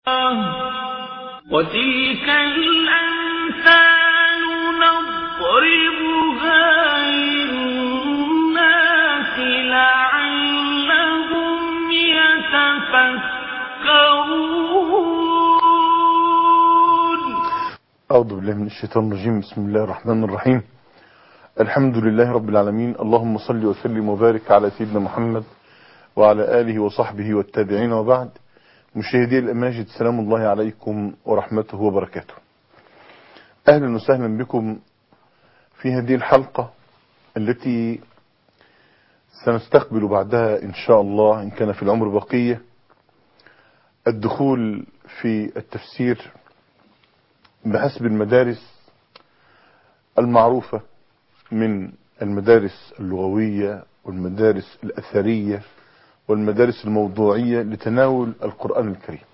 وتلك الأمثال نضربها للناس لعلهم يتفكرون أعوذ بالله من الشيطان الرجيم بسم الله الرحمن الرحيم الحمد لله رب العالمين اللهم صل وسلم وبارك على سيدنا محمد وعلى آله وصحبه والتابعين وبعد مشاهدي الأماجد سلام الله عليكم ورحمته وبركاته أهلا وسهلا بكم في هذه الحلقة التي سنستقبل بعدها إن شاء الله إن كان في العمر بقية الدخول في التفسير بحسب المدارس المعروفة من المدارس اللغوية والمدارس الأثرية والمدارس الموضوعية لتناول القرآن الكريم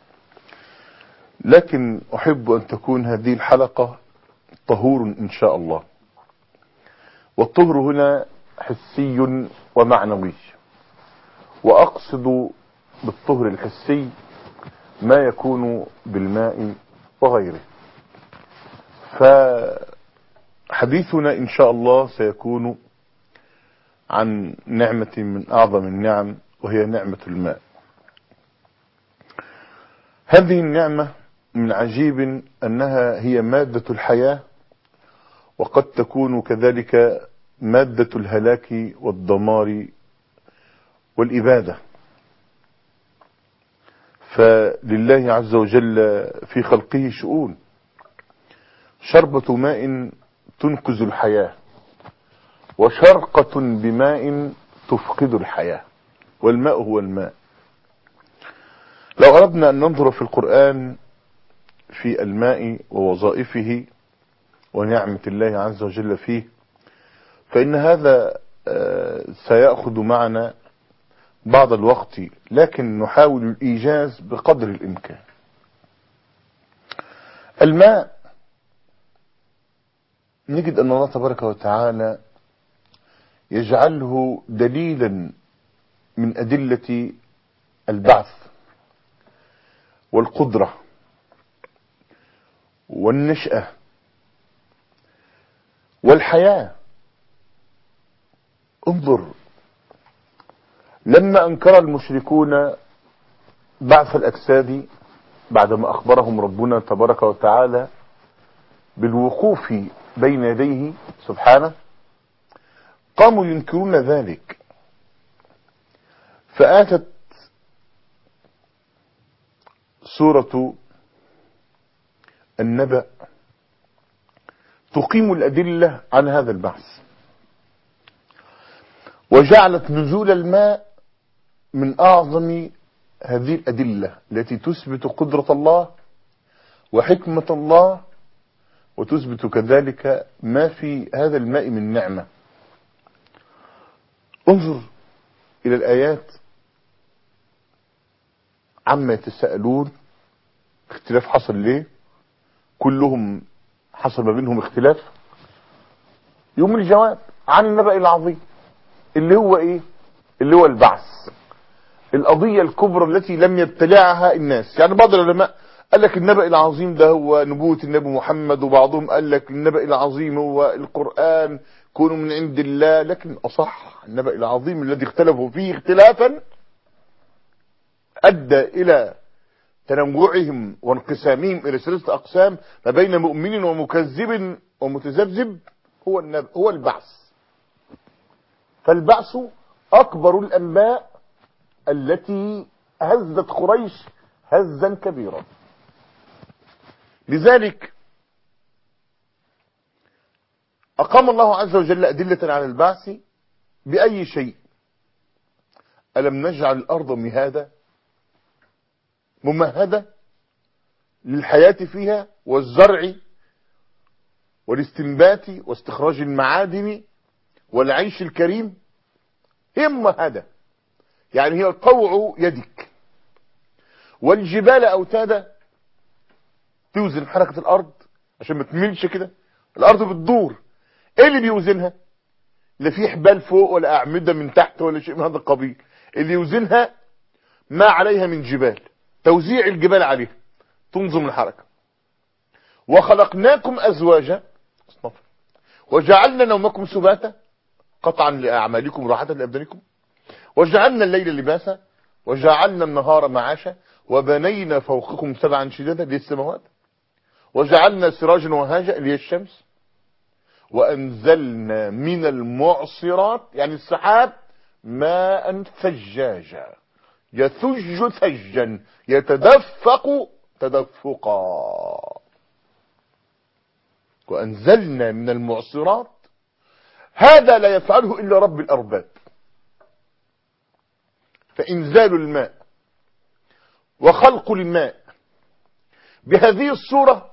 لكن أحب أن تكون هذه الحلقة طهور إن شاء الله والطهر هنا حسي ومعنوي وأقصد بالطهر الحسي ما يكون بالماء وغيره فحديثنا إن شاء الله سيكون عن نعمة من أعظم النعم وهي نعمة الماء هذه النعمة من عجيب أنها هي مادة الحياة وقد تكون كذلك مادة الهلاك والدمار والإبادة فلله عز وجل في خلقه شؤون شربة ماء تنقذ الحياة وشرقة بماء تفقد الحياة والماء هو الماء لو أردنا أن ننظر في القرآن في الماء ووظائفه ونعمة الله عز وجل فيه فإن هذا سيأخذ معنا بعض الوقت لكن نحاول الإيجاز بقدر الإمكان الماء نجد أن الله تبارك وتعالى يجعله دليلا من أدلة البعث والقدرة والنشأة والحياة انظر لما أنكر المشركون بعث الأجساد بعدما أخبرهم ربنا تبارك وتعالى بالوقوف بين يديه سبحانه قاموا ينكرون ذلك فآتت سورة النبأ تقيم الأدلة عن هذا البحث وجعلت نزول الماء من أعظم هذه الأدلة التي تثبت قدرة الله وحكمة الله وتثبت كذلك ما في هذا الماء من نعمة انظر إلى الآيات عما يتساءلون اختلاف حصل ليه كلهم حصل ما بينهم اختلاف يوم الجواب عن النبأ العظيم اللي هو ايه اللي هو البعث القضية الكبرى التي لم يبتلعها الناس يعني بعض العلماء قال لك النبأ العظيم ده هو نبوة النبي محمد وبعضهم قال لك النبأ العظيم هو القرآن كونوا من عند الله لكن أصح النبأ العظيم الذي اختلفوا فيه اختلافا أدى إلى تنوعهم وانقسامهم إلى ثلاثة أقسام ما بين مؤمن ومكذب ومتذبذب هو النبأ هو البعث فالبعث أكبر الأنباء التي هزت قريش هزا كبيرا لذلك أقام الله عز وجل أدلة على البعث بأي شيء ألم نجعل الأرض مهادة ممهدة للحياة فيها والزرع والاستنبات واستخراج المعادن والعيش الكريم هي ممهدة يعني هي قوع يدك والجبال أوتادا توزن حركة الأرض عشان ما تميلش كده الأرض بتدور ايه اللي بيوزنها لا في حبال فوق ولا أعمدة من تحت ولا شيء من هذا القبيل اللي يوزنها ما عليها من جبال توزيع الجبال عليها تنظم الحركة وخلقناكم أزواجا اصنفر. وجعلنا نومكم سباتا قطعا لأعمالكم راحة لأبدانكم وجعلنا الليل لباسا وجعلنا النهار معاشا وبنينا فوقكم سبعا شدادا للسماوات وجعلنا سراجا وهاجا اللي هي الشمس وأنزلنا من المعصرات يعني السحاب ماء ثجاجا يثج ثجا يتدفق تدفقا وأنزلنا من المعصرات هذا لا يفعله إلا رب الأرباب فإنزال الماء وخلق الماء بهذه الصورة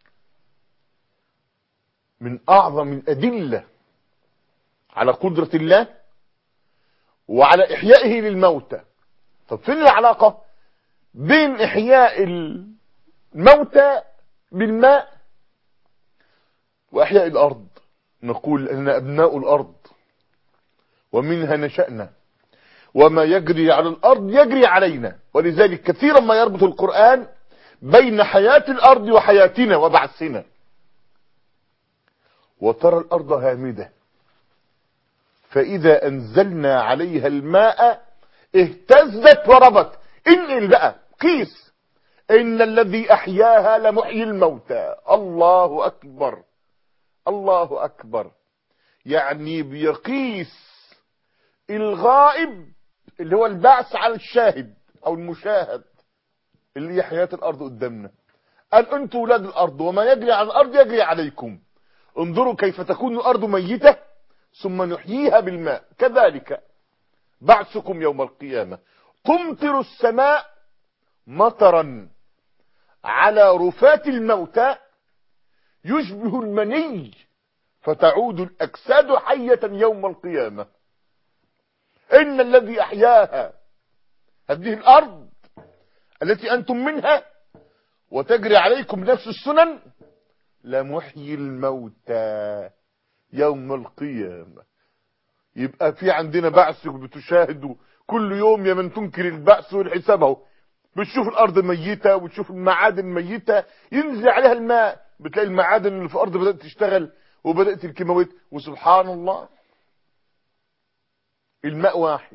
من أعظم الأدلة على قدرة الله وعلى إحيائه للموتى طب فين العلاقة بين إحياء الموتى بالماء وإحياء الأرض نقول أننا أبناء الأرض ومنها نشأنا وما يجري على الأرض يجري علينا ولذلك كثيرا ما يربط القرآن بين حياة الأرض وحياتنا وبعثنا وترى الأرض هامدة فإذا أنزلنا عليها الماء اهتزت وربت انقل بقى قيس إن الذي أحياها لمحيي الموتى الله أكبر الله أكبر يعني بيقيس الغائب اللي هو البعث على الشاهد أو المشاهد اللي هي حياة الأرض قدامنا قال أنتم ولاد الأرض وما يجري على الأرض يجري عليكم انظروا كيف تكون الأرض ميتة ثم نحييها بالماء كذلك بعثكم يوم القيامة تمطر السماء مطرا على رفات الموتى يشبه المني فتعود الأجساد حية يوم القيامة إن الذي أحياها هذه الأرض التي أنتم منها وتجري عليكم نفس السنن لمحيي الموتى يوم القيامة يبقى في عندنا بعث بتشاهدوا كل يوم يا من تنكر البعث والحساب اهو بتشوف الارض ميتة وتشوف المعادن ميتة ينزل عليها الماء بتلاقي المعادن اللي في الارض بدأت تشتغل وبدأت الكيماويات وسبحان الله الماء واحد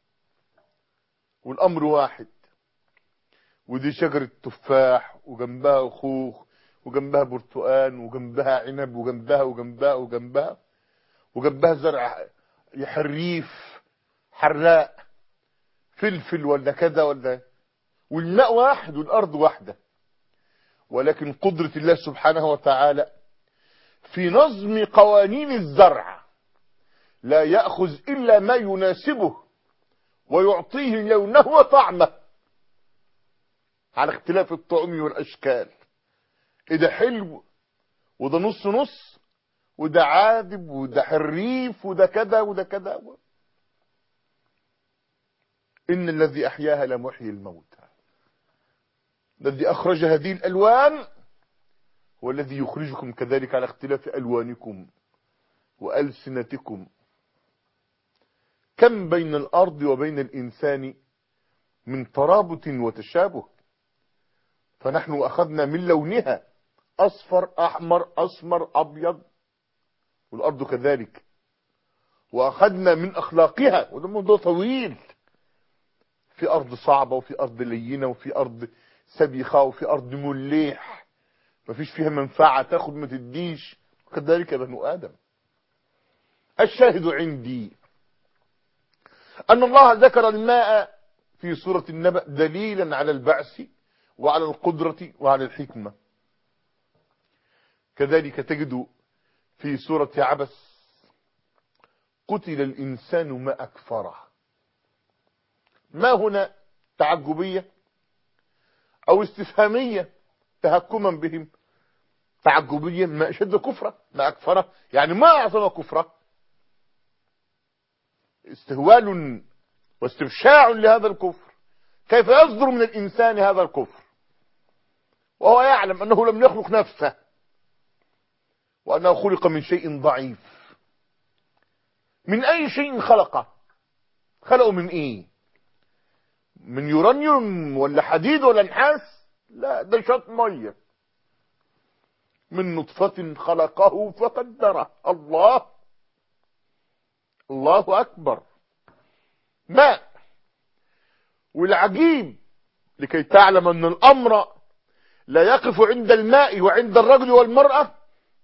والامر واحد ودي شجرة تفاح وجنبها خوخ وجنبها برتقان وجنبها عنب وجنبها وجنبها وجنبها وجنبها زرع حريف حراق فلفل ولا كذا ولا والماء واحد والارض واحده ولكن قدرة الله سبحانه وتعالى في نظم قوانين الزرع لا يأخذ إلا ما يناسبه ويعطيه لونه وطعمه على اختلاف الطعم والأشكال إذا حلو وده نص نص وده عادب وده حريف وده كذا وده كذا إن الذي أحياها لمحيي الموتى الذي أخرج هذه الألوان هو الذي يخرجكم كذلك على اختلاف ألوانكم وألسنتكم كم بين الأرض وبين الإنسان من ترابط وتشابه فنحن أخذنا من لونها أصفر أحمر أسمر أبيض والأرض كذلك وأخذنا من أخلاقها وده موضوع طويل في أرض صعبة وفي أرض لينة وفي أرض سبيخة وفي أرض مليح مفيش فيها منفعة تاخد ما تديش وكذلك بنو آدم الشاهد عندي أن الله ذكر الماء في سورة النبأ دليلا على البعث وعلى القدرة وعلى الحكمة كذلك تجد في سورة عبس قتل الإنسان ما أكفره ما هنا تعجبية أو استفهامية تهكما بهم تعجبيا ما أشد كفرة ما أكفره يعني ما أعظم كفرة استهوال واستبشاع لهذا الكفر كيف يصدر من الإنسان هذا الكفر وهو يعلم أنه لم يخلق نفسه وأنه خلق من شيء ضعيف من أي شيء خلقه خلقه من إيه من يورانيوم ولا حديد ولا نحاس لا ده شط ميه من نطفة خلقه فقدره الله الله أكبر ماء والعجيب لكي تعلم أن الأمر لا يقف عند الماء وعند الرجل والمرأة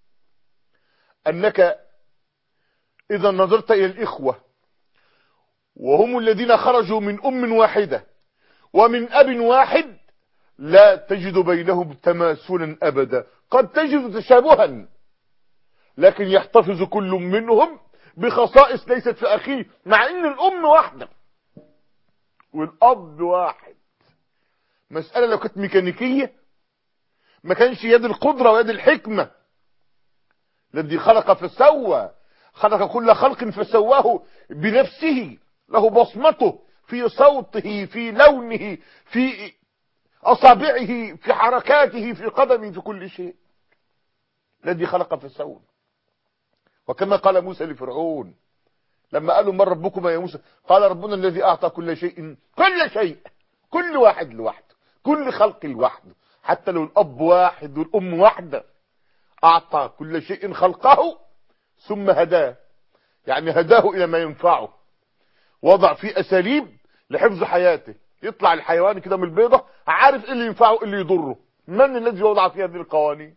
أنك إذا نظرت إلى الإخوة وهم الذين خرجوا من أم واحدة ومن أب واحد لا تجد بينهم تماثلا أبدا قد تجد تشابها لكن يحتفظ كل منهم بخصائص ليست في أخيه مع أن الأم واحدة والأب واحد مسألة لو كانت ميكانيكية ما كانش يد القدرة ويد الحكمة الذي خلق فسوى خلق كل خلق فسواه بنفسه له بصمته في صوته في لونه في أصابعه في حركاته في قدمه في كل شيء الذي خلق فسوى وكما قال موسى لفرعون لما قالوا من ربكما يا موسى قال ربنا الذي أعطى كل شيء كل شيء كل واحد لوحده كل خلق لوحده حتى لو الأب واحد والأم واحدة أعطى كل شيء خلقه ثم هداه يعني هداه إلى ما ينفعه وضع فيه أساليب لحفظ حياته يطلع الحيوان كده من البيضة عارف ايه اللي ينفعه ايه اللي يضره من الذي وضع في هذه القوانين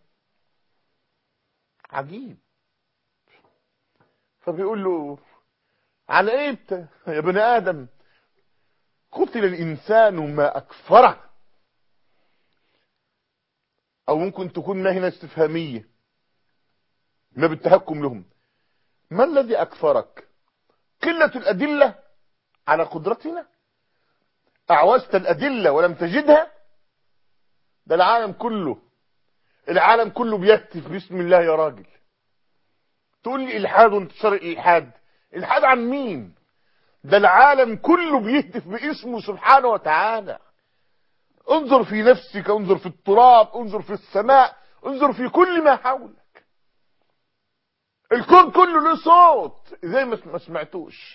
عجيب فبيقول له على ايه بت... يا بني ادم قتل الانسان ما اكفره او ممكن تكون ما هنا استفهامية ما بالتهكم لهم ما الذي اكفرك قلة الادلة على قدرتنا اعوزت الادلة ولم تجدها ده العالم كله العالم كله بيهتف باسم الله يا راجل تقول لي الحاد وانتشار الالحاد الحاد عن مين ده العالم كله بيهتف باسمه سبحانه وتعالى انظر في نفسك انظر في التراب انظر في السماء انظر في كل ما حولك الكون كله له صوت زي ما سمعتوش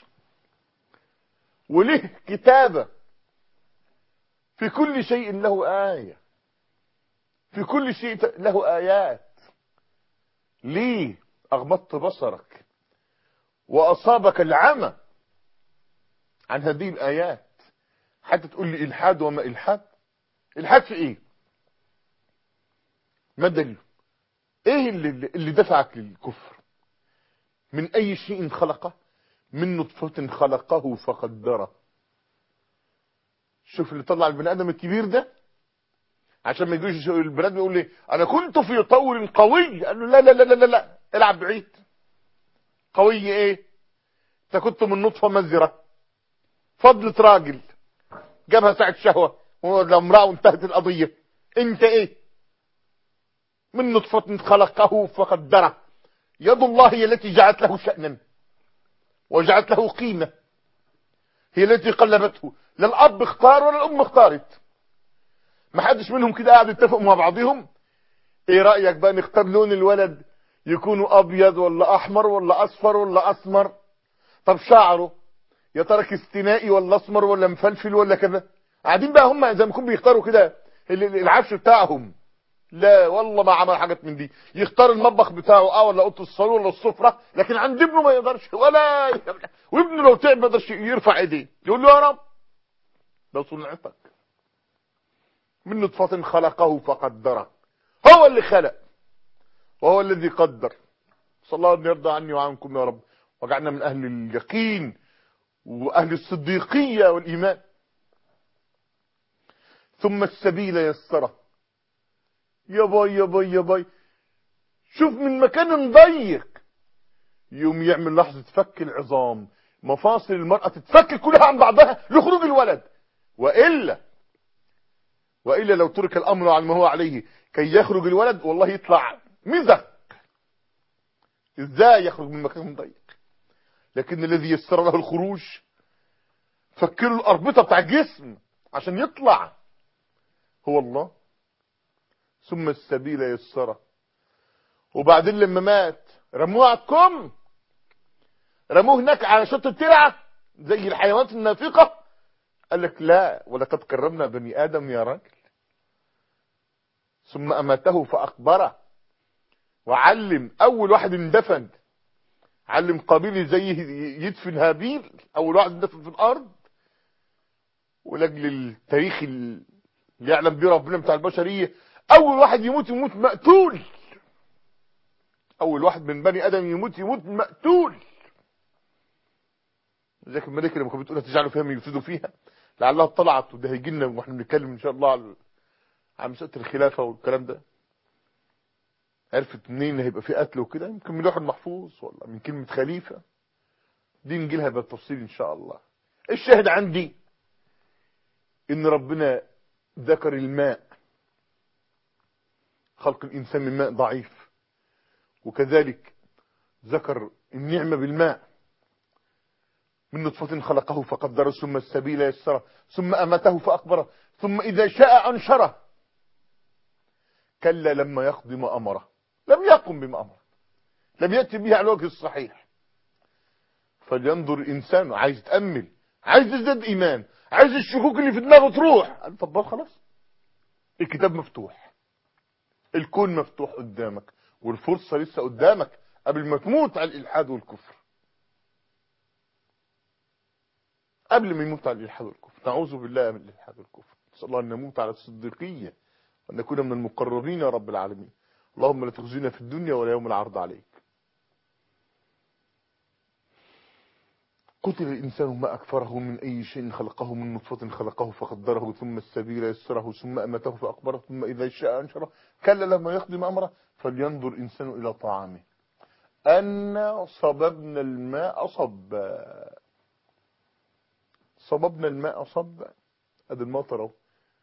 وليه كتابة في كل شيء له آية في كل شيء له آيات ليه أغمضت بصرك وأصابك العمى عن هذه الآيات حتى تقول لي إلحاد وما إلحاد إلحاد في إيه ما الدليل إيه اللي, اللي دفعك للكفر من أي شيء خلقه من نطفة خلقه فقدره شوف اللي طلع البني آدم الكبير ده عشان ما يجوش البني آدم يقول لي أنا كنت في طور قوي قال له لا لا لا لا لا العب بعيد قوي ايه انت كنت من نطفة مزرة فضلة راجل جابها ساعة شهوة ولو امرأة وانتهت القضية انت ايه من نطفة خلقه فقدره يد الله هي التي جعلت له شأنا وجعلت له قيمة هي التي قلبته لا الاب اختار ولا الام اختارت ما حدش منهم كده قاعد يتفقوا مع بعضهم ايه رأيك بقى نختار لون الولد يكونوا ابيض ولا احمر ولا اصفر ولا اسمر طب شعره يا ترى كستنائي ولا اسمر ولا مفلفل ولا كذا قاعدين بقى هم زي ما يكون بيختاروا كده العفش بتاعهم لا والله ما عمل حاجات من دي يختار المطبخ بتاعه اه ولا اوضه الصالون ولا السفره لكن عند ابنه ما يقدرش ولا وابنه لو تعب ما يقدرش يرفع ايديه يقول له يا رب ده صنعتك من نطفه خلقه فقدره هو اللي خلق وهو الذي قدر صلى الله أن يرضى عني وعنكم يا رب وجعلنا من أهل اليقين وأهل الصديقية والإيمان ثم السبيل يسره يا باي يا باي يا باي شوف من مكان ضيق يوم يعمل لحظة فك العظام مفاصل المرأة تتفك كلها عن بعضها لخروج الولد وإلا وإلا لو ترك الأمر على ما هو عليه كي يخرج الولد والله يطلع مزق ازاي يخرج من مكان ضيق لكن الذي يسر له الخروج فكروا الاربطه بتاع الجسم عشان يطلع هو الله ثم السبيل يسره وبعدين لما مات رموه على الكم رموه هناك على شط الترعه زي الحيوانات النافقه قال لك لا ولقد كرمنا بني ادم يا راجل ثم اماته فاقبره وعلم اول واحد اندفن علم قابيل ازاي يدفن هابيل اول واحد اندفن في الارض ولاجل التاريخ اللي يعلم بيه ربنا بتاع البشريه اول واحد يموت يموت مقتول اول واحد من بني ادم يموت يموت مقتول ذاك الملائكه لما كانت بتقول تجعلوا فيها من يفسدوا فيها لعلها اطلعت وده هيجي لنا واحنا بنتكلم ان شاء الله على عن مساله الخلافه والكلام ده عرفت منين هيبقى في قتل وكده يمكن من لوح المحفوظ ولا من كلمه خليفه دي نجي لها بالتفصيل ان شاء الله الشاهد عندي ان ربنا ذكر الماء خلق الانسان من ماء ضعيف وكذلك ذكر النعمه بالماء من نطفة خلقه فقدره ثم السبيل يسره ثم أمته فأقبره ثم إذا شاء أنشره كلا لما يقضي ما أمره لم يقم بما أمره لم يأتي به على الوجه الصحيح فلينظر الإنسان عايز تأمل عايز يزداد إيمان عايز الشكوك اللي في دماغه تروح قال طب خلاص الكتاب مفتوح الكون مفتوح قدامك والفرصة لسه قدامك قبل ما تموت على الإلحاد والكفر قبل ما يموت على الإلحاد والكفر نعوذ بالله من الإلحاد والكفر نسأل الله أن نموت على الصديقية وأن نكون من المقربين يا رب العالمين اللهم لا تخزينا في الدنيا ولا يوم العرض عليك قتل الإنسان ما أكفره من أي شيء خلقه من نطفة خلقه فقدره ثم السبيل يسره ثم أمته فأقبره ثم إذا شاء أنشره كلا لما يقضي ما أمره فلينظر الإنسان إلى طعامه أن صببنا الماء صبا صببنا الماء صبا ادي المطر اهو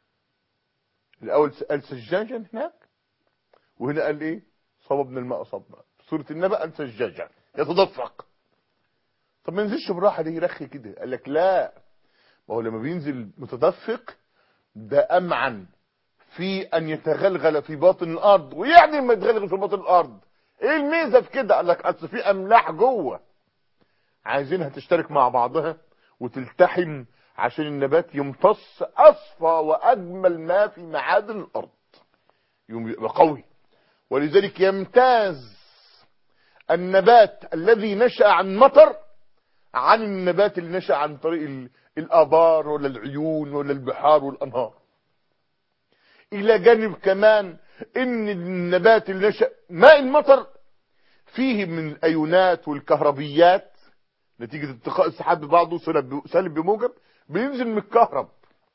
الاول قال سجاجا هناك وهنا قال ايه صببنا الماء صبا سوره النبأ قال سجاجا يتدفق طب ما ينزلش براحه ليه يرخي كده قال لك لا ما هو لما بينزل متدفق ده امعن في ان يتغلغل في باطن الارض ويعني ما يتغلغل في باطن الارض ايه الميزه في كده قال لك اصل في املاح جوه عايزينها تشترك مع بعضها وتلتحم عشان النبات يمتص اصفى واجمل ما في معادن الارض يوم يبقى قوي ولذلك يمتاز النبات الذي نشأ عن مطر عن النبات اللي نشأ عن طريق الابار ولا العيون ولا البحار والانهار الى جانب كمان ان النبات اللي نشأ ماء المطر فيه من الايونات والكهربيات نتيجة التقاء السحاب ببعضه سالب بموجب بينزل من الكهرب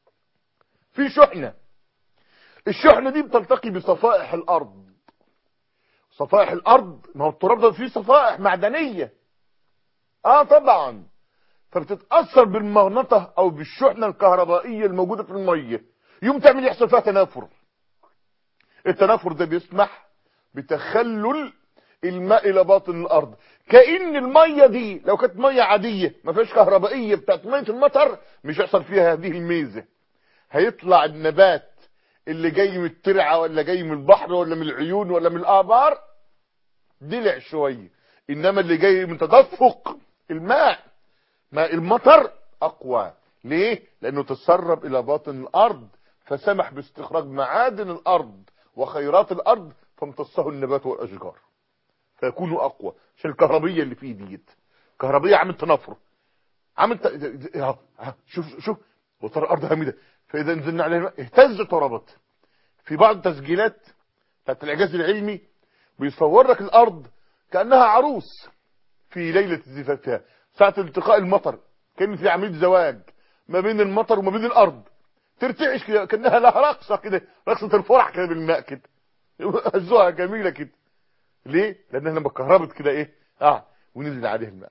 في شحنة الشحنة دي بتلتقي بصفائح الارض صفائح الارض ما هو التراب ده فيه صفائح معدنية اه طبعا فبتتأثر بالمغنطة او بالشحنة الكهربائية الموجودة في المية يوم تعمل يحصل فيها تنافر التنافر ده بيسمح بتخلل الماء الى باطن الارض كأن المية دي لو كانت مية عادية ما فيهاش كهربائية بتاعت مية المطر مش هيحصل فيها هذه الميزة هيطلع النبات اللي جاي من الترعة ولا جاي من البحر ولا من العيون ولا من الآبار دلع شوية إنما اللي جاي من تدفق الماء ماء المطر أقوى ليه؟ لأنه تسرب إلى باطن الأرض فسمح باستخراج معادن الأرض وخيرات الأرض فامتصه النبات والأشجار فيكونوا أقوى عشان الكهربية اللي فيه ديت كهربية عامل تنافر عامل ت... شوف شوف وترى الأرض هامدة فإذا نزلنا عليها الماء اهتزت وربت في بعض التسجيلات بتاعت الإعجاز العلمي بيصور لك الأرض كأنها عروس في ليلة زفافها ساعة التقاء المطر كان في عملية زواج ما بين المطر وما بين الأرض ترتعش كده كأنها لها رقصة كده رقصة الفرح كده بالماء كده هزوها جميلة كده ليه؟ لأنها لما كهربت كده إيه؟ آه ونزل عليه الماء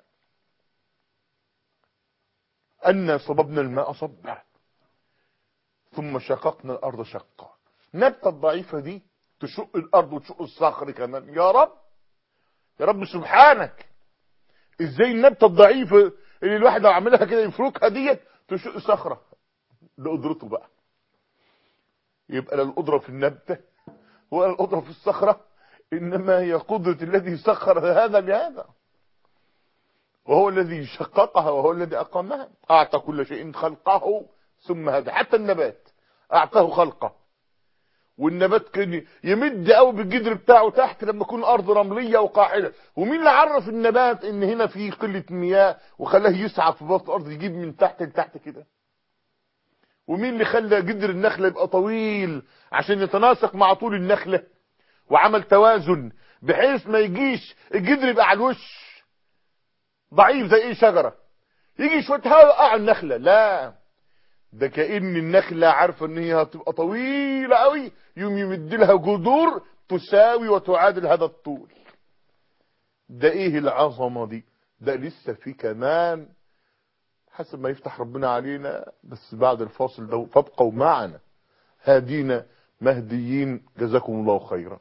أن صببنا الماء صبا ثم شققنا الأرض شقا نبتة الضعيفة دي تشق الأرض وتشق الصخر كمان يا رب يا رب سبحانك ازاي النبتة الضعيفة اللي الواحد لو عملها كده يفركها ديت تشق صخرة ده قدرته بقى يبقى لا القدرة في النبتة ولا القدرة في الصخرة إنما هي قدرة الذي سخر هذا لهذا وهو الذي شققها وهو الذي أقامها أعطى كل شيء خلقه ثم هذا حتى النبات أعطاه خلقه والنبات كان يمد قوي بالجدر بتاعه تحت لما يكون الارض رمليه وقاحله ومين اللي عرف النبات ان هنا في قله مياه وخلاه يسعى في بطن الارض يجيب من تحت لتحت كده ومين اللي خلى جدر النخله يبقى طويل عشان يتناسق مع طول النخله وعمل توازن بحيث ما يجيش الجدر يبقى على الوش ضعيف زي ايه شجره يجي شويه هواء يوقع النخله لا ده كأن النخلة عارفة ان هي هتبقى طويلة قوي يوم يمد لها جذور تساوي وتعادل هذا الطول ده ايه العظمة دي ده لسه في كمان حسب ما يفتح ربنا علينا بس بعد الفاصل ده فابقوا معنا هادينا مهديين جزاكم الله خيرا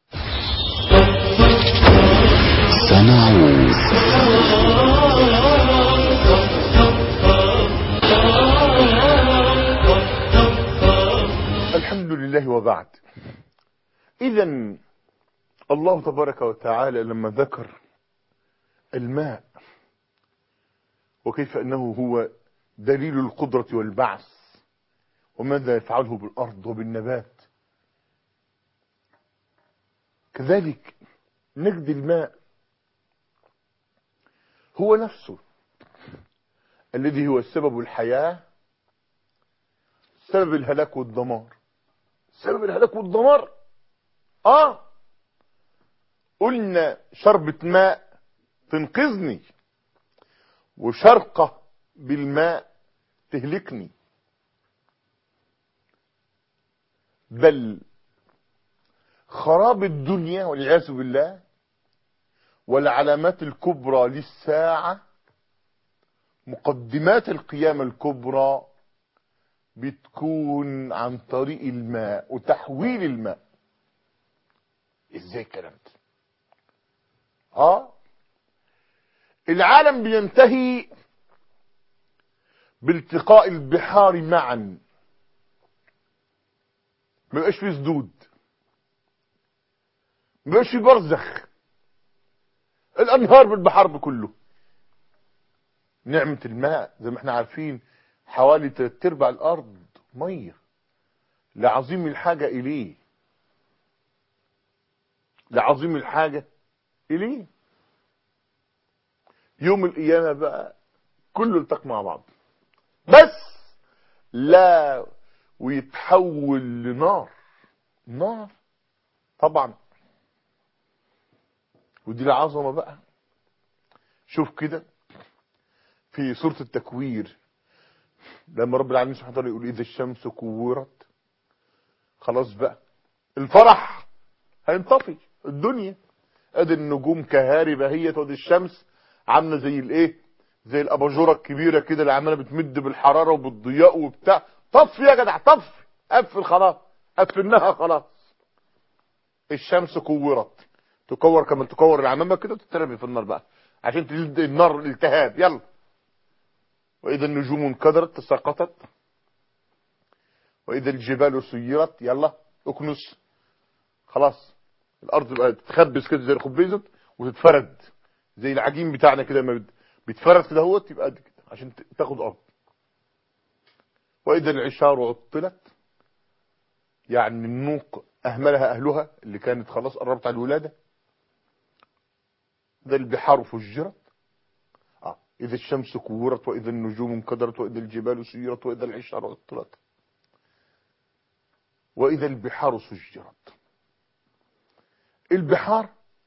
سنعود الحمد لله وبعد اذا الله تبارك وتعالى لما ذكر الماء وكيف انه هو دليل القدرة والبعث وماذا يفعله بالارض وبالنبات كذلك نجد الماء هو نفسه الذي هو سبب الحياة سبب الهلاك والدمار سبب الهلاك والدمار اه قلنا شربة ماء تنقذني وشرقة بالماء تهلكني بل خراب الدنيا والعياذ بالله والعلامات الكبرى للساعة مقدمات القيامة الكبرى بتكون عن طريق الماء وتحويل الماء ازاي الكلام ده اه العالم بينتهي بالتقاء البحار معا ما يبقاش فيه سدود ما يبقاش فيه برزخ الانهار بالبحر بكله نعمة الماء زي ما احنا عارفين حوالي تلات ارباع الارض ميه لعظيم الحاجة اليه لعظيم الحاجة اليه يوم القيامة بقى كله التقى مع بعض بس لا ويتحول لنار نار طبعا ودي العظمة بقى شوف كده في سورة التكوير لما رب العالمين سبحانه وتعالى يقول إذا الشمس كورت خلاص بقى الفرح هينطفي الدنيا ادي النجوم كهاربة هي ودي الشمس عاملة زي الايه زي الاباجوره الكبيرة كده اللي عمالة بتمد بالحرارة وبالضياء وبتاع طفي يا جدع طفي قفل خلاص قفلناها خلاص الشمس كورت تكور كما تكور العمامة كده وتترمي في النار بقى عشان تلد النار الالتهاب يلا وإذا النجوم انكدرت تساقطت وإذا الجبال سيرت يلا اكنس خلاص الأرض بقى تتخبز كده زي الخبيزة وتتفرد زي العجين بتاعنا كده لما بيتفرد كده اهوت يبقى قد كده عشان تاخد أرض وإذا العشار عطلت يعني النوق أهملها أهلها اللي كانت خلاص قربت على الولادة ده البحار فجرت آه. إذا الشمس كورت وإذا النجوم انكدرت وإذا الجبال سيرت وإذا العشار عطلت وإذا البحار سجرت البحار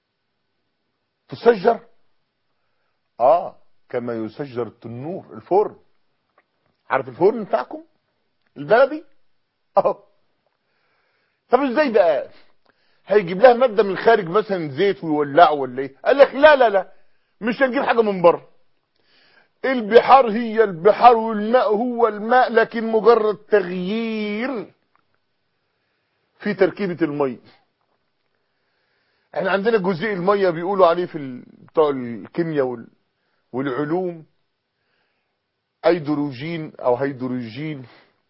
تسجر آه كما يسجر التنور الفرن عارف الفرن بتاعكم البلدي اه طب ازاي بقى هيجيب لها مادة من الخارج مثلا زيت ويولعه ولا ايه قال لك لا لا لا مش هنجيب حاجة من بره البحار هي البحار والماء هو الماء لكن مجرد تغيير في تركيبة المية احنا عندنا جزيء المية بيقولوا عليه في ال- بتوع الكيمياء وال- والعلوم ايدروجين او هيدروجين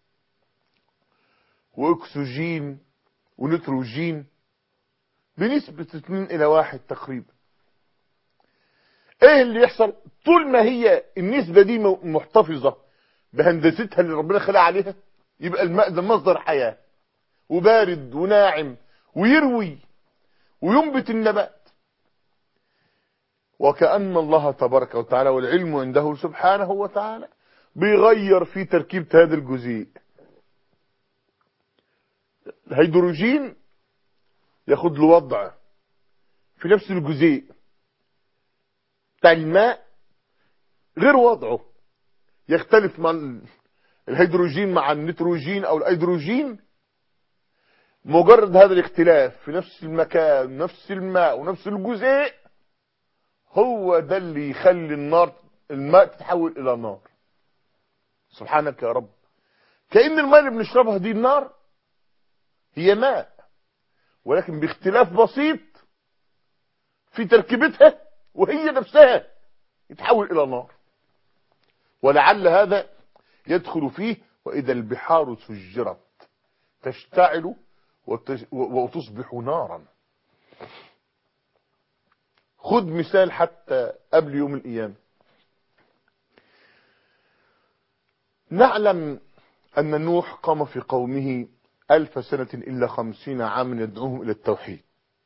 واكسجين ونيتروجين بنسبة 2 الى 1 تقريبا ايه اللي يحصل طول ما هي النسبة دي م- محتفظة بهندستها اللي ربنا خلق عليها يبقى الماء ده مصدر حياة وبارد وناعم ويروي وينبت النبات وكأن الله تبارك وتعالى والعلم عنده سبحانه وتعالى بيغير في تركيبة هذا الجزيء الهيدروجين ياخد له وضع في نفس الجزيء بتاع الماء غير وضعه يختلف مع الهيدروجين مع النيتروجين او الهيدروجين مجرد هذا الاختلاف في نفس المكان نفس الماء ونفس الجزيء هو ده اللي يخلي النار الماء تتحول الى نار سبحانك يا رب كأن الماء اللي بنشربها دي النار هي ماء ولكن باختلاف بسيط في تركيبتها وهي نفسها يتحول الى نار ولعل هذا يدخل فيه واذا البحار سجرت تشتعل وتصبح نارا خد مثال حتى قبل يوم القيامة نعلم أن نوح قام في قومه ألف سنة إلا خمسين عاما يدعوهم إلى التوحيد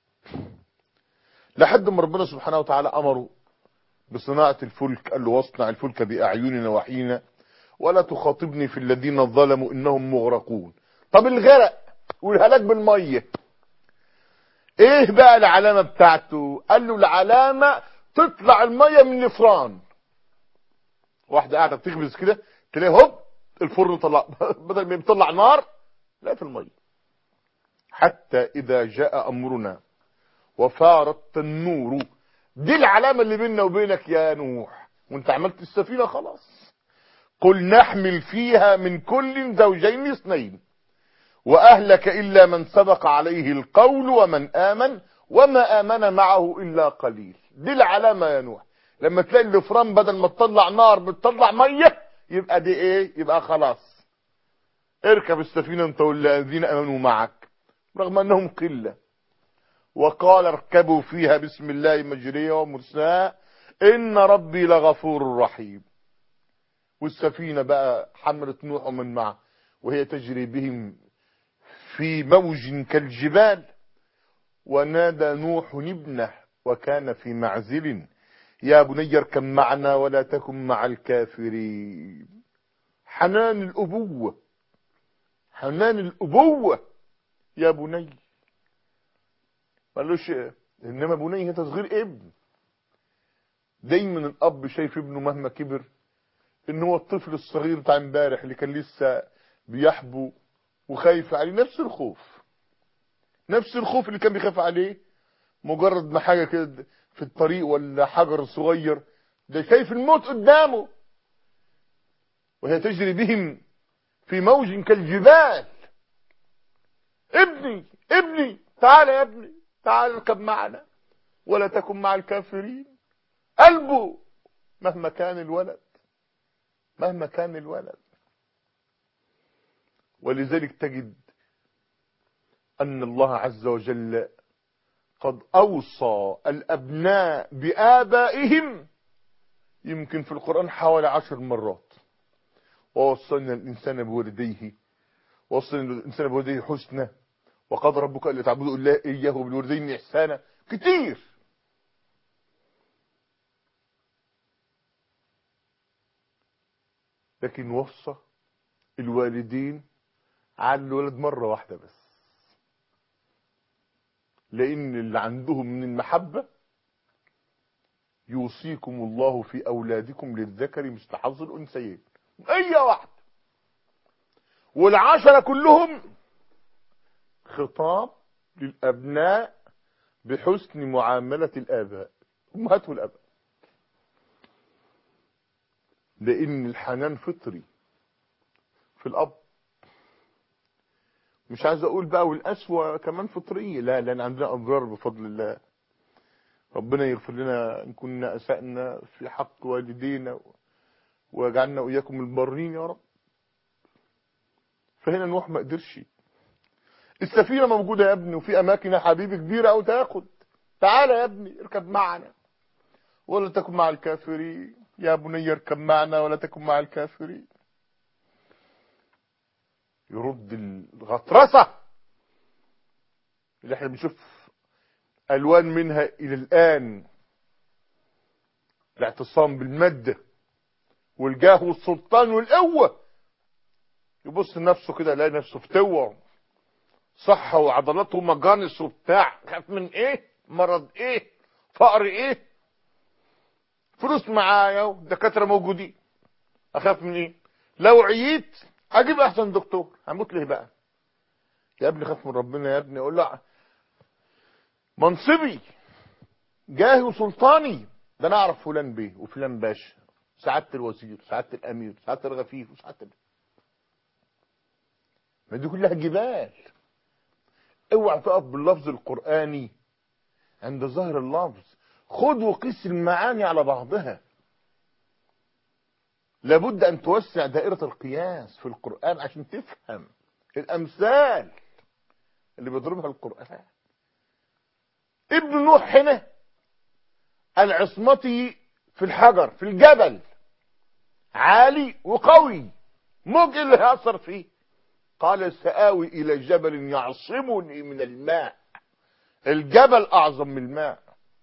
لحد ما ربنا سبحانه وتعالى أمره بصناعة الفلك قال له واصنع الفلك بأعيننا وحينا ولا تخاطبني في الذين ظلموا إنهم مغرقون طب الغرق والهلاك بالمية ايه بقى العلامة بتاعته قال له العلامة تطلع المية من الفران واحدة قاعدة بتخبز كده تلاقي هوب الفرن طلع بدل ما بيطلع نار لا في المية حتى اذا جاء امرنا وفار التنور دي العلامة اللي بيننا وبينك يا نوح وانت عملت السفينة خلاص قل نحمل فيها من كل زوجين اثنين وأهلك إلا من سبق عليه القول ومن آمن وما آمن معه إلا قليل دي العلامة يا نوح لما تلاقي الفران بدل ما تطلع نار بتطلع مية يبقى دي ايه يبقى خلاص اركب السفينة انت والذين امنوا معك رغم انهم قلة وقال اركبوا فيها بسم الله مجرية ومرساها ان ربي لغفور رحيم والسفينة بقى حملت نوح ومن معه وهي تجري بهم في موج كالجبال ونادى نوح ابنه وكان في معزل يا بني اركب معنا ولا تكن مع الكافرين حنان الأبوة حنان الأبوة يا بني قالوش إنما بني هي تصغير ابن دايما الأب شايف ابنه مهما كبر إن هو الطفل الصغير بتاع امبارح اللي كان لسه بيحبو وخايف عليه نفس الخوف نفس الخوف اللي كان بيخاف عليه مجرد ما حاجة كده في الطريق ولا حجر صغير ده شايف الموت قدامه وهي تجري بهم في موج كالجبال ابني ابني تعال يا ابني تعال اركب معنا ولا تكن مع الكافرين قلبه مهما كان الولد مهما كان الولد ولذلك تجد أن الله عز وجل قد أوصى الأبناء بآبائهم يمكن في القرآن حوالي عشر مرات ووصلنا الإنسان بوالديه ووصلنا الإنسان بوالديه حسنى وقد ربك ألا تعبدوا إلا إياه بالوالدين إحسانا كتير لكن وصى الوالدين على الولد مرة واحدة بس لأن اللي عندهم من المحبة يوصيكم الله في أولادكم للذكر مثل حظ الأنثيين أي واحد والعشرة كلهم خطاب للأبناء بحسن معاملة الآباء أمهات والأباء لأن الحنان فطري في الأب مش عايز أقول بقى والأسوأ كمان فطرية لا لأن عندنا أضرار بفضل الله ربنا يغفر لنا إن كنا أسأنا في حق والدينا ويجعلنا وإياكم البرين يا رب فهنا نوح ما قدرش السفينة موجودة يا ابني وفي أماكن يا حبيبي كبيرة أو تاخد تعالى يا ابني اركب معنا ولا تكن مع الكافرين يا بني اركب معنا ولا تكن مع الكافرين يرد الغطرسة اللي احنا بنشوف الوان منها الى الان الاعتصام بالمادة والجاه والسلطان والقوة يبص لنفسه كده يلاقي نفسه فتوة صحة وعضلاته مجانس وبتاع خاف من ايه مرض ايه فقر ايه فلوس معايا ودكاترة موجودين اخاف من ايه لو عييت اجيب احسن دكتور هموت ليه بقى يا ابني خاف من ربنا يا ابني اقول له منصبي جاهي وسلطاني ده انا اعرف فلان بيه وفلان باشا سعاده الوزير سعاده الامير سعاده الغفير وسعاده ال... ما دي كلها جبال اوعى تقف باللفظ القراني عند ظاهر اللفظ خد وقيس المعاني على بعضها لابد ان توسع دائره القياس في القران عشان تفهم الامثال اللي بيضربها القران ابن نوح هنا العصمة في الحجر في الجبل عالي وقوي موج اللي هيأثر فيه قال سآوي إلى جبل يعصمني من الماء الجبل أعظم من الماء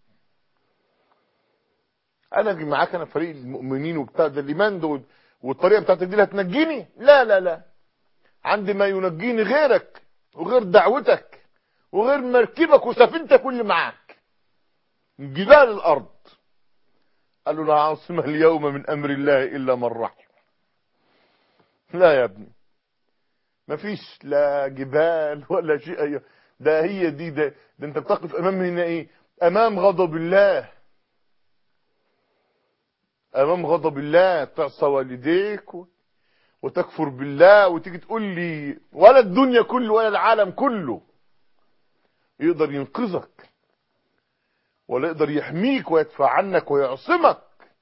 أنا أجي معاك أنا فريق المؤمنين وبتاع ده الإيمان ده والطريقة بتاعتك دي اللي هتنجيني لا لا لا عندي ما ينجيني غيرك وغير دعوتك وغير مركبك وسفينتك واللي معاك جبال الارض قال له لا عاصمة اليوم من امر الله الا من رحم لا يا ابني مفيش لا جبال ولا شيء ده هي دي ده, ده انت بتقف امام هنا ايه امام غضب الله امام غضب الله تعصى والديك وتكفر بالله وتيجي تقول لي ولا الدنيا كله ولا العالم كله يقدر ينقذك ولا يقدر يحميك ويدفع عنك ويعصمك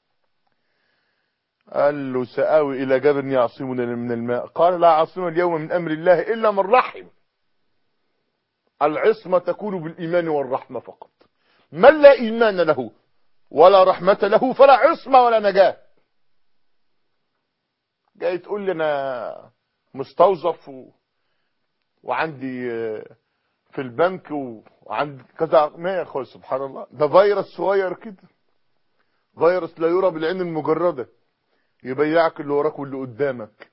قال له سآوي إلى جبل يعصمنا من الماء قال لا عاصم اليوم من أمر الله إلا من رحم العصمة تكون بالإيمان والرحمة فقط من لا إيمان له ولا رحمة له فلا عصمة ولا نجاة جاي تقول لي أنا مستوظف و... وعندي في البنك وعند كذا ما يا اخويا سبحان الله ده فيروس صغير كده فيروس لا يرى بالعين المجرده يبيعك اللي وراك واللي قدامك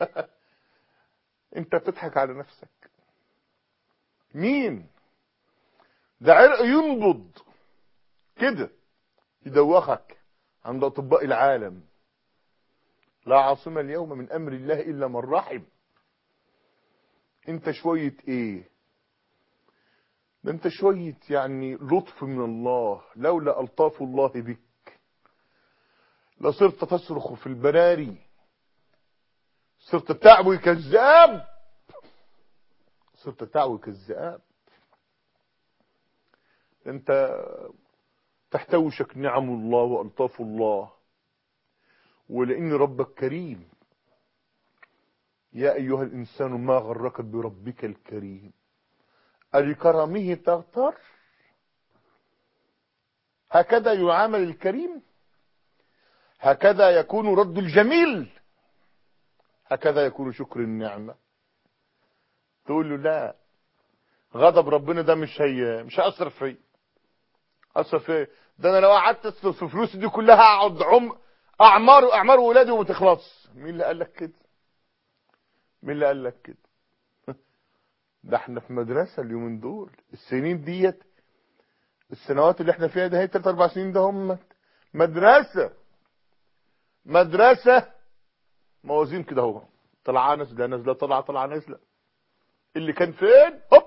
انت بتضحك على نفسك مين ده عرق ينبض كده يدوخك عند اطباء العالم لا عاصمه اليوم من امر الله الا من رحم انت شويه ايه ده انت شوية يعني لطف من الله لولا ألطاف الله بك لصرت تصرخ في البراري صرت تعوي كذاب صرت تعوي كذاب انت تحتوشك نعم الله وألطاف الله ولأن ربك كريم يا أيها الإنسان ما غرك بربك الكريم لكرمه تغتر هكذا يعامل الكريم هكذا يكون رد الجميل هكذا يكون شكر النعمة تقول له لا غضب ربنا ده مش هي مش هيأثر فيا أثر فيا ده انا لو قعدت في فلوسي دي كلها اقعد عم اعمار واعمار ولادي وما تخلص مين اللي قال لك كده مين اللي قال لك كده ده احنا في مدرسة اليومين دول السنين ديت السنوات اللي احنا فيها ده هي 3 4 سنين ده هم مدرسة مدرسة موازين كده اهو طلعة نازلة نازلة طلعة طلعة نازلة اللي كان فين هوب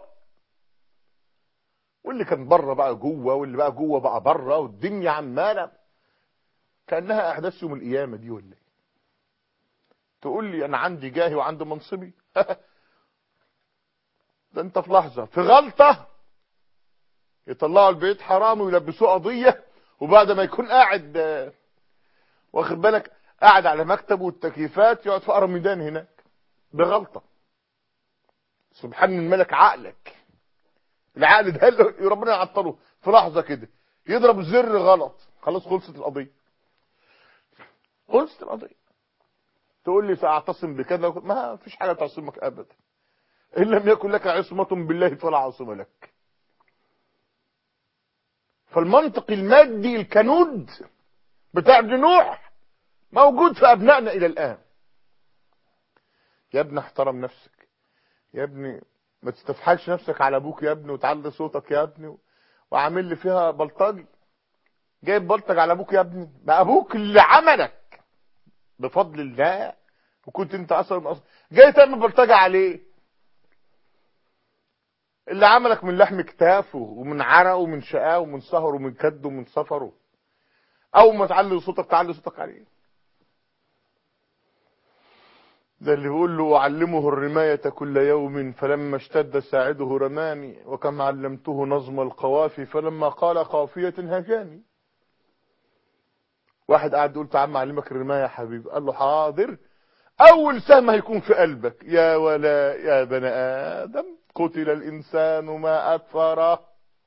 واللي كان بره بقى جوه واللي بقى جوه بقى بره والدنيا عمالة كأنها احداث يوم القيامة دي ولا ايه تقول لي انا عندي جاهي وعندي منصبي ده انت في لحظة في غلطة يطلعوا البيت حرام ويلبسوه قضية وبعد ما يكون قاعد واخد بالك قاعد على مكتب والتكييفات يقعد في قرم ميدان هناك بغلطة سبحان الملك عقلك العقل ده اللي ربنا يعطله في لحظة كده يضرب زر غلط خلاص خلصت القضية خلصت القضية تقول لي سأعتصم بكذا ما فيش حاجة تعصمك أبدا إن لم يكن لك عصمة بالله فلا عاصم لك فالمنطق المادي الكنود بتاع ابن نوح موجود في ابنائنا الى الان يا ابني احترم نفسك يا ابني ما تستفحلش نفسك على ابوك يا ابني وتعلي صوتك يا ابني وعامل لي فيها بلطجي جايب بلطج على ابوك يا ابني ده ابوك اللي عملك بفضل الله وكنت انت اصلا اصلا جاي تعمل بلطجه عليه اللي عملك من لحم كتافه ومن عرقه ومن شقاه ومن سهره ومن كده ومن سفره اول ما تعلي صوتك تعلي صوتك عليه ده اللي بيقول له أعلمه الرماية كل يوم فلما اشتد ساعده رماني وكم علمته نظم القوافي فلما قال قافية هجاني واحد قاعد يقول تعال أعلمك الرماية يا حبيبي قال له حاضر أول سهم هيكون في قلبك يا ولا يا بني آدم قتل الإنسان ما أكفره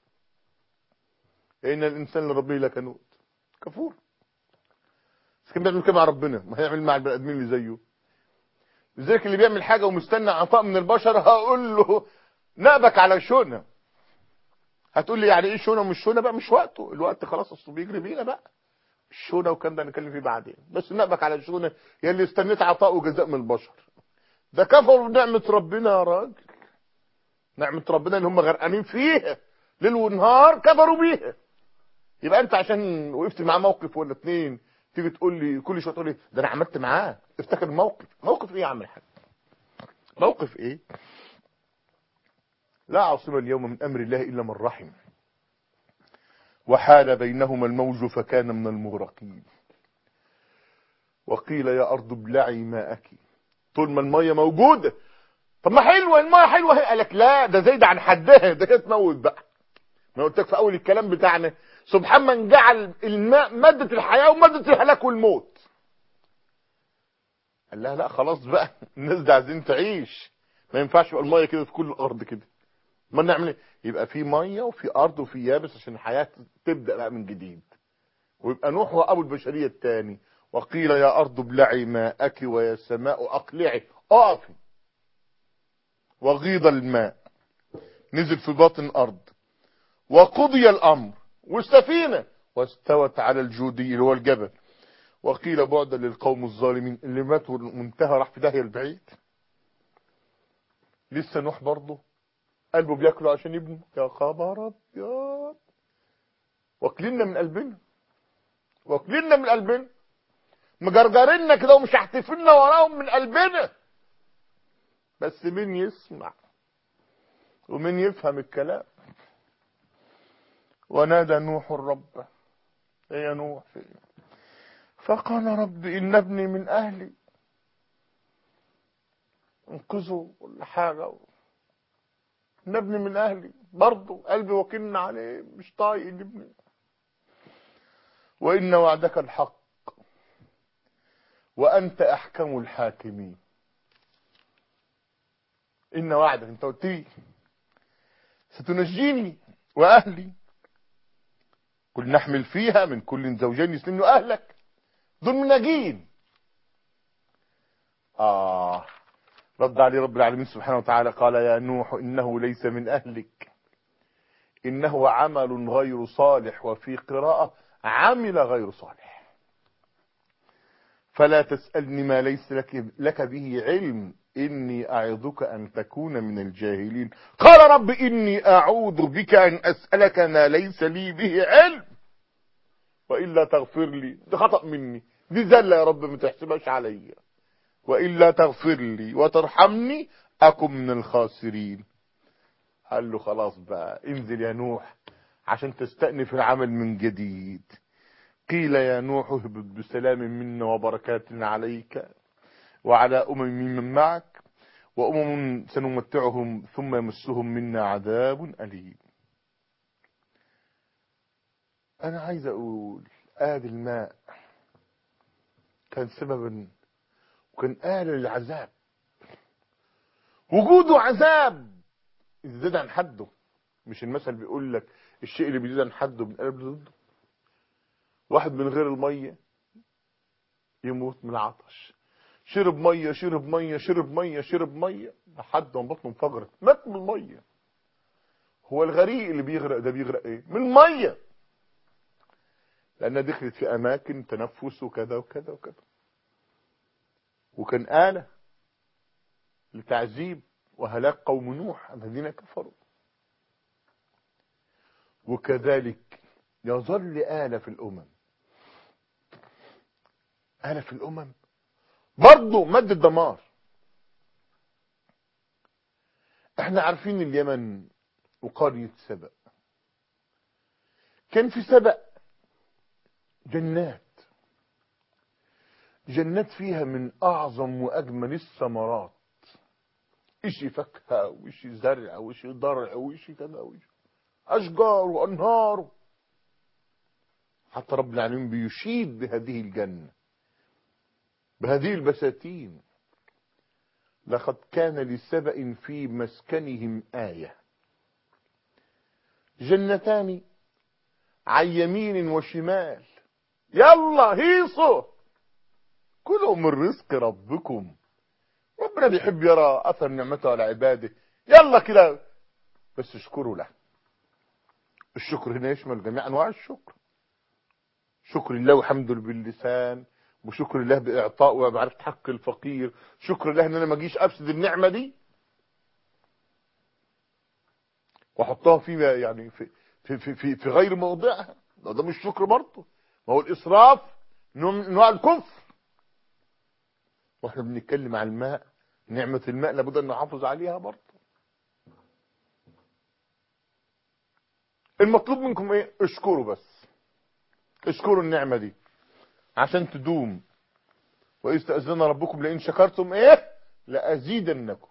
إن الإنسان لربه لكنود كفور بس كان بيعمل كده مع ربنا ما هيعمل مع البني آدمين اللي زيه لذلك اللي بيعمل حاجة ومستنى عطاء من البشر هقول له نقبك على شونه هتقول لي يعني ايه شونه ومش شونه بقى مش وقته الوقت خلاص اصله بيجري بينا بقى الشونه وكان ده هنتكلم فيه بعدين بس نقبك على الشونه يا اللي استنيت عطاء وجزاء من البشر ده كفروا بنعمة ربنا يا راجل نعمة ربنا اللي هم غرقانين فيها ليل ونهار كفروا بيها يبقى انت عشان وقفت معاه موقف ولا اتنين تيجي تقول لي كل شويه تقول لي ده انا عملت معاه افتكر موقف موقف ايه يا عم الحاج موقف ايه لا عاصم اليوم من امر الله الا من رحم وحال بينهما الموج فكان من المغرقين وقيل يا ارض ابلعي ماءك طول ما الميه موجوده طب ما حلوه الميه حلوه هي قالك لا ده زايد عن حدها ده كده تموت بقى ما قلت لك في اول الكلام بتاعنا سبحان من جعل الماء مادة الحياة ومادة الهلاك والموت قال لها لا خلاص بقى الناس دي عايزين تعيش ما ينفعش يبقى الميه كده في كل الارض كده ما نعمل ايه يبقى في ميه وفي ارض وفي يابس عشان الحياه تبدا بقى من جديد ويبقى نوح هو ابو البشريه الثاني وقيل يا ارض ابلعي ماءك ويا سماء اقلعي اقفي وغيض الماء نزل في باطن الارض وقضي الامر والسفينه واستوت على الجودي اللي هو الجبل وقيل بعدا للقوم الظالمين اللي ماتوا منتهى راح في داهيه البعيد لسه نوح برضه قلبه بياكله عشان ابنه يا خبر ابيض واكلنا من قلبنا واكلنا من قلبنا مجرجرنا كده ومش هحتفلنا وراهم من قلبنا بس مين يسمع ومين يفهم الكلام ونادى نوح الرب يا نوح فين فقال رب إن ابني من أهلي انقذوا كل حاجة إن ابني من أهلي برضه قلبي وكلنا عليه مش طايق ابني وإن وعدك الحق وأنت أحكم الحاكمين إن وعدك أنت قلت لي ستنجيني وأهلي كل نحمل فيها من كل زوجين يسلمن أهلك دول مناجين آه رد عليه رب العالمين سبحانه وتعالى قال يا نوح إنه ليس من أهلك إنه عمل غير صالح وفي قراءة عمل غير صالح فلا تسألني ما ليس لك, لك به علم إني أعظك أن تكون من الجاهلين قال رب إني أعوذ بك أن أسألك ما ليس لي به علم وإلا تغفر لي ده خطأ مني دي زلة يا رب ما تحسبهاش عليا وإلا تغفر لي وترحمني أكن من الخاسرين قال له خلاص بقى انزل يا نوح عشان تستأنف العمل من جديد قيل يا نوح اهبط بسلام منا وبركات عليك وعلى أمم من معك وأمم سنمتعهم ثم يمسهم منا عذاب أليم أنا عايز أقول آد الماء كان سببا وكان آل للعذاب وجوده عذاب ازداد عن حده مش المثل بيقول لك الشيء اللي بيزيد عن حده بنقلب ضده واحد من غير الميه يموت من العطش شرب ميه شرب ميه شرب ميه شرب ميه لحد ما بطنه انفجرت مات من الميه هو الغريق اللي بيغرق ده بيغرق ايه من الميه لأنها دخلت في أماكن تنفس وكذا وكذا وكذا وكان آلة لتعذيب وهلاك قوم نوح الذين كفروا وكذلك يظل آلة في الأمم آلة في الأمم برضه مد الدمار احنا عارفين اليمن وقرية سبأ كان في سبأ جنات جنات فيها من أعظم وأجمل الثمرات إشي فاكهة وإشي زرع وإشي ضرع وإشي كذا وإشي أشجار وأنهار حتى رب العالمين بيشيد بهذه الجنة بهذه البساتين لقد كان لسبأ في مسكنهم آية جنتان عن يمين وشمال يلا هيصوا كلوا من رزق ربكم ربنا بيحب يرى اثر نعمته على عباده يلا كده بس اشكروا له الشكر هنا يشمل جميع انواع الشكر شكر الله وحمده باللسان وشكر الله باعطاء ومعرفه حق الفقير شكر الله ان انا ما اجيش افسد النعمه دي واحطها في يعني في في في في, في غير موضعها ده, ده مش شكر برضه ما هو الاسراف نوع من انواع الكفر واحنا بنتكلم عن الماء نعمة الماء لابد ان نحافظ عليها برضه المطلوب منكم ايه اشكروا بس اشكروا النعمة دي عشان تدوم واذ تأذن ربكم لئن شكرتم ايه لأزيدنكم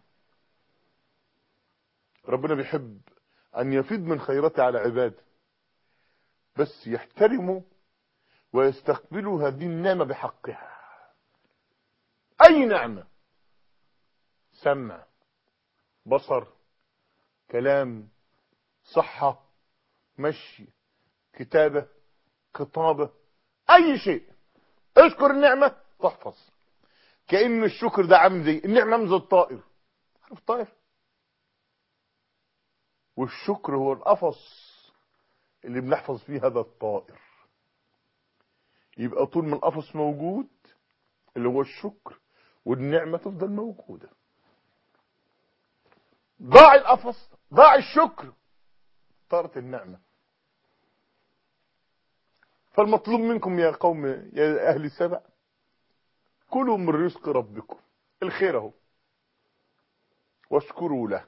ربنا بيحب ان يفيد من خيرته على عباده بس يحترموا ويستقبلوا هذه النعمة بحقها اي نعمة سمع بصر كلام صحة مشي كتابة خطابة اي شيء اشكر النعمة تحفظ كأن الشكر ده عامل زي النعمة عامل زي الطائر عارف الطائر والشكر هو القفص اللي بنحفظ فيه هذا الطائر يبقى طول ما القفص موجود اللي هو الشكر والنعمة تفضل موجودة ضاع القفص ضاع الشكر طارت النعمة فالمطلوب منكم يا قوم يا أهل سبع كلوا من رزق ربكم الخير اهو واشكروا له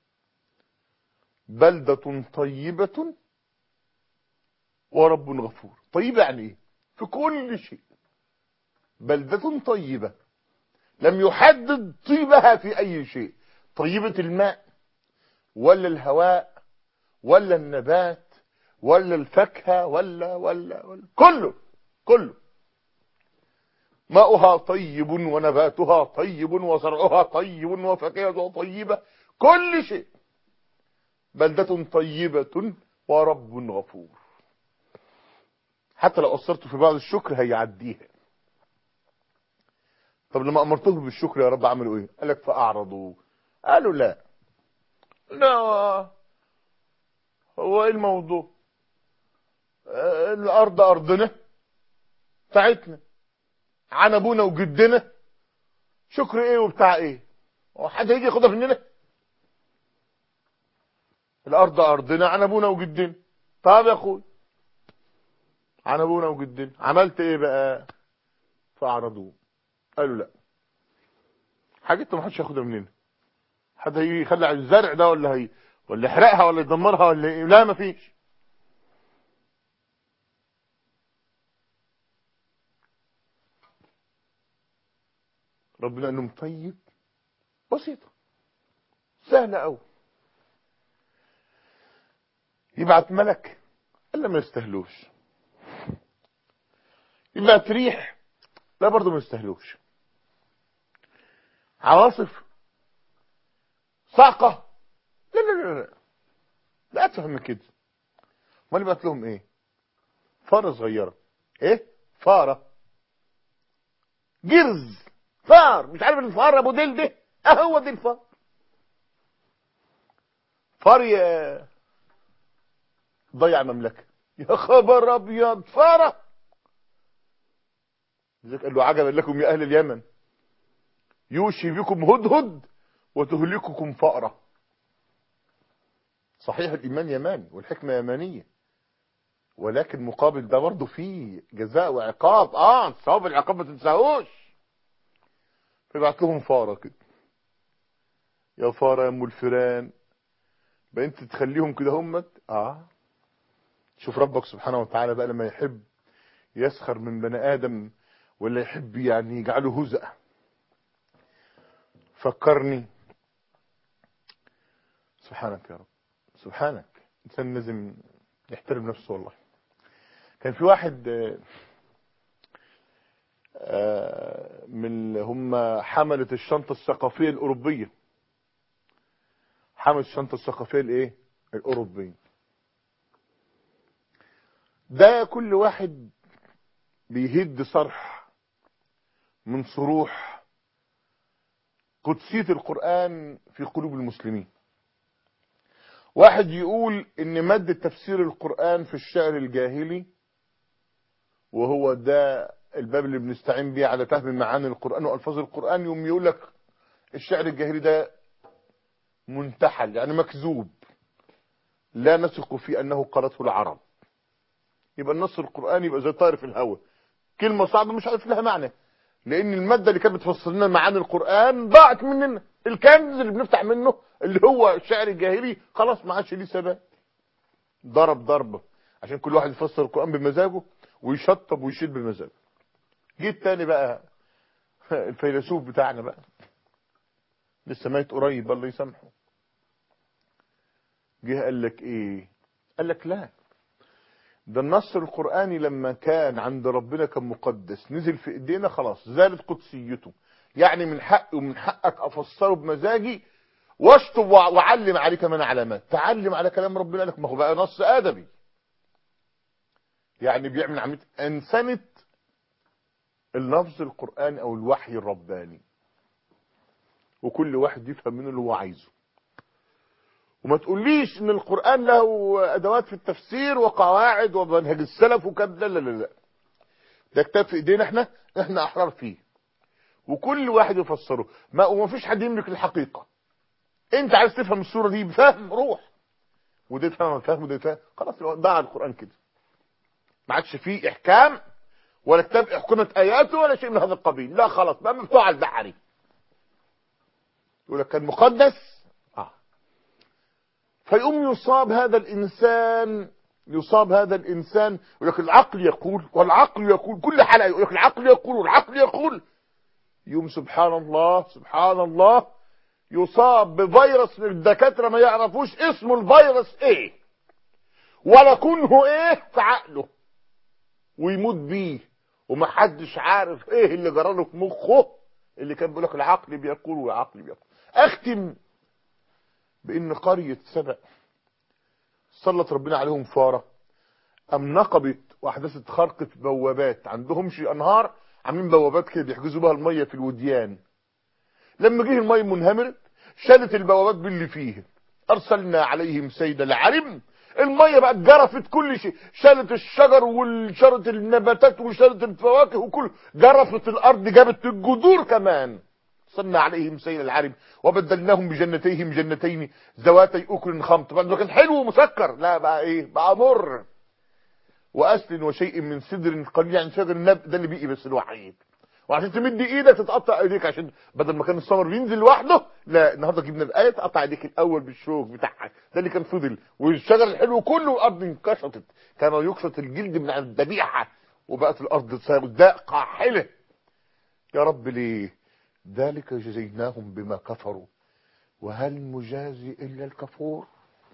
بلدة طيبة ورب غفور طيبة يعني ايه في كل شيء بلدة طيبة لم يحدد طيبها في اي شيء طيبة الماء ولا الهواء ولا النبات ولا الفاكهة ولا ولا ولا كله كله ماؤها طيب ونباتها طيب وزرعها طيب وفاكهتها طيبة كل شيء بلدة طيبة ورب غفور حتى لو قصرت في بعض الشكر هيعديها طب لما امرتهم بالشكر يا رب عملوا ايه قال لك فاعرضوا قالوا لا لا هو ايه الموضوع آه، الارض ارضنا بتاعتنا عن ابونا وجدنا شكر ايه وبتاع ايه هو حد هيجي ياخدها مننا الارض ارضنا عن ابونا وجدنا طب يا اخوي عن ابونا وجدنا عملت ايه بقى فاعرضوه قالوا لا حاجتنا ما حدش ياخدها مننا حد هيجي يخلي على الزرع ده ولا هي ولا يحرقها ولا يدمرها ولا ايه لا مفيش ربنا قال لهم طيب بسيطة سهلة أوي يبعت ملك الا ما يستهلوش يبعت ريح لا برضه ما يستهلوش عواصف صعقة لا لا لا لا لا اتفهم من كده امال يبعت لهم ايه فارة صغيرة ايه فارة جرز فار مش عارف الفار ابو ديل ده اهو دي الفار فار يا ضيع مملكة يا خبر ابيض فارة لذلك قال له عجبا لكم يا اهل اليمن يوشي بكم هدهد وتهلككم فأرة صحيح الإيمان يماني والحكمة يمانية ولكن مقابل ده برضه فيه جزاء وعقاب اه ثواب العقاب ما تنساهوش فيبعت لهم فارة كده يا فارة يا ام الفيران بقى انت تخليهم كده همت اه شوف ربك سبحانه وتعالى بقى لما يحب يسخر من بني ادم ولا يحب يعني يجعله هزأ فكرني سبحانك يا رب سبحانك انسان لازم يحترم نفسه والله كان في واحد آه، آه، من اللي هم حملة الشنطة الثقافية الأوروبية حملة الشنطة الثقافية الإيه؟ الأوروبية ده كل واحد بيهد صرح من صروح قدسية القرآن في قلوب المسلمين واحد يقول ان مادة تفسير القرآن في الشعر الجاهلي وهو ده الباب اللي بنستعين بيه على فهم معاني القرآن والفاظ القرآن يوم يقول لك الشعر الجاهلي ده منتحل يعني مكذوب لا نثق في انه قالته العرب يبقى النص القرآني يبقى زي طائر في الهواء كلمة صعبة مش عارف لها معنى لان المادة اللي كانت بتفسر لنا معاني القرآن ضاعت مننا الكنز اللي بنفتح منه اللي هو الشعر الجاهلي خلاص ما عادش ليه ثبات ضرب ضربة عشان كل واحد يفسر القرآن بمزاجه ويشطب ويشيل بمزاجه جيت تاني بقى الفيلسوف بتاعنا بقى لسه ميت قريب الله يسامحه جه قال لك ايه قال لك لا ده النص القرآني لما كان عند ربنا كان مقدس نزل في ايدينا خلاص زالت قدسيته يعني من حقي ومن حقك افسره بمزاجي واشطب وع- واعلم عليه كمان علامات تعلم على كلام ربنا لك ما هو بقى نص ادبي يعني بيعمل عمليه انسنه اللفظ القرآني او الوحي الرباني وكل واحد يفهم منه اللي هو عايزه وما تقوليش ان القرآن له ادوات في التفسير وقواعد ومنهج السلف وكذا لا لا لا ده كتاب في ايدينا احنا احنا احرار فيه وكل واحد يفسره ما وما فيش حد يملك الحقيقة انت عايز تفهم السورة دي بفهم روح وده تفهم فهم وده تفهم خلاص ضاع القرآن كده ما عادش فيه احكام ولا كتاب احكمت اياته ولا شيء من هذا القبيل لا خلاص بقى مفتوح على البحري يقول لك كان مقدس اه فيقوم يصاب هذا الانسان يصاب هذا الانسان يقول لك العقل يقول والعقل يقول كل حلقه يقول لك العقل يقول والعقل يقول يوم سبحان الله سبحان الله يصاب بفيروس الدكاتره ما يعرفوش اسمه الفيروس ايه ولا كونه ايه في عقله ويموت بيه ومحدش عارف ايه اللي جراله في مخه اللي كان بيقول لك العقل بيقول والعقل بيقول اختم بان قريه سبأ سلط ربنا عليهم فاره ام نقبت واحدثت خرقة بوابات عندهمش انهار عاملين بوابات كده بيحجزوا بها الميه في الوديان لما جه الميه منهمرت شالت البوابات باللي فيه ارسلنا عليهم سيد العرم الميه بقى جرفت كل شيء شالت الشجر وشالت النباتات وشالت الفواكه وكل جرفت الارض جابت الجذور كمان صلنا عليهم سيل العرم وبدلناهم بجنتيهم جنتين ذواتي اكل خمط بعد ما كان حلو ومسكر لا بقى ايه بقى مر واصل وشيء من سدر قليل عن شجر النب ده اللي بيقي بس الوحيد وعشان تمد ايدك تتقطع ايديك عشان بدل ما كان الثمر بينزل لوحده لا النهارده جبنا الايه تقطع ايديك الاول بالشوك بتاعها ده اللي كان فضل والشجر الحلو كله الارض انكشطت كما يكشط الجلد من عند الذبيحه وبقت الارض سوداء قاحله يا رب ليه ذلك جزيناهم بما كفروا وهل نجازي الا الكفور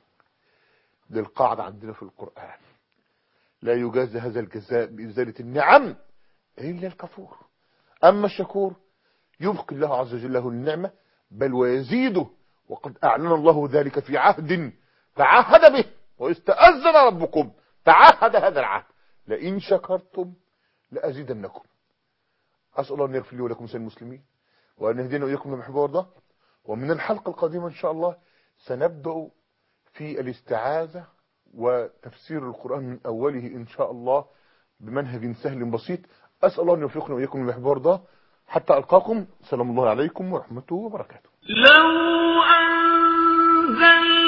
دي القاعده عندنا في القران لا يجازي هذا الجزاء بإزالة النعم إلا الكفور أما الشكور يبقي الله عز وجل له النعمة بل ويزيده وقد أعلن الله ذلك في عهد تعهد به واستأذن ربكم تعهد هذا العهد لئن شكرتم لأزيدنكم أسأل الله أن يغفر لي ولكم سيد المسلمين وأن يهدينا وإياكم لما يحب ويرضى ومن الحلقة القادمة إن شاء الله سنبدأ في الاستعاذة وتفسير القرآن من أوله إن شاء الله بمنهج سهل بسيط اسال الله ان يوفقنا واياكم المحور ده حتى القاكم سلام الله عليكم ورحمته وبركاته لو أنزلنا